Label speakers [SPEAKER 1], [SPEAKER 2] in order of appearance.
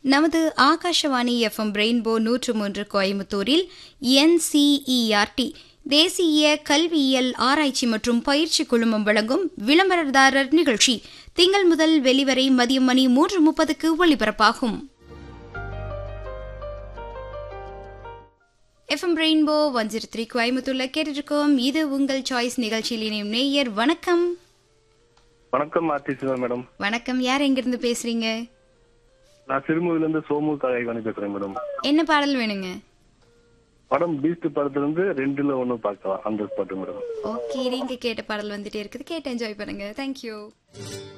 [SPEAKER 1] நமது Akashvani FM rainbow நூற்று மூன்று கோயம்புத்தூரில் என்சிஇஆர்டி தேசிய கல்வியியல் ஆராய்ச்சி மற்றும் பயிற்சி குழுமம் வழங்கும் விளம்பரதாரர் நிகழ்ச்சி திங்கள் முதல் வெளிவரை மதியம் மணி மூன்று முப்பதுக்கு ஒளிபரப்பாகும் FM rainbow one zero three கோயம்புத்தூர்ல கேட்டுருக்கோம் இது உங்கள் சாய்ஸ் நிகழ்ச்சியில் இணையும் நேயர் வணக்கம்
[SPEAKER 2] வணக்கம் ஆர்த்தி சிவா மேடம்
[SPEAKER 1] வணக்கம் யார் எங்கிருந்து பேசுறீங்க
[SPEAKER 2] நான் சிறுமுகையில இருந்து சோமு கலைவாணி பேசுறேன் மேடம்
[SPEAKER 1] என்ன பாடல் வேணுங்க
[SPEAKER 2] படம் பீஸ்ட் படத்துல இருந்து ரெண்டுல ஒண்ணு பார்க்கலாம் அந்த பாட்டு மேடம்
[SPEAKER 1] ஓகே நீங்க கேட்ட பாடல் வந்துட்டே இருக்குது கேட்டு என்ஜாய் பண்ணுங்க தேங்க்யூ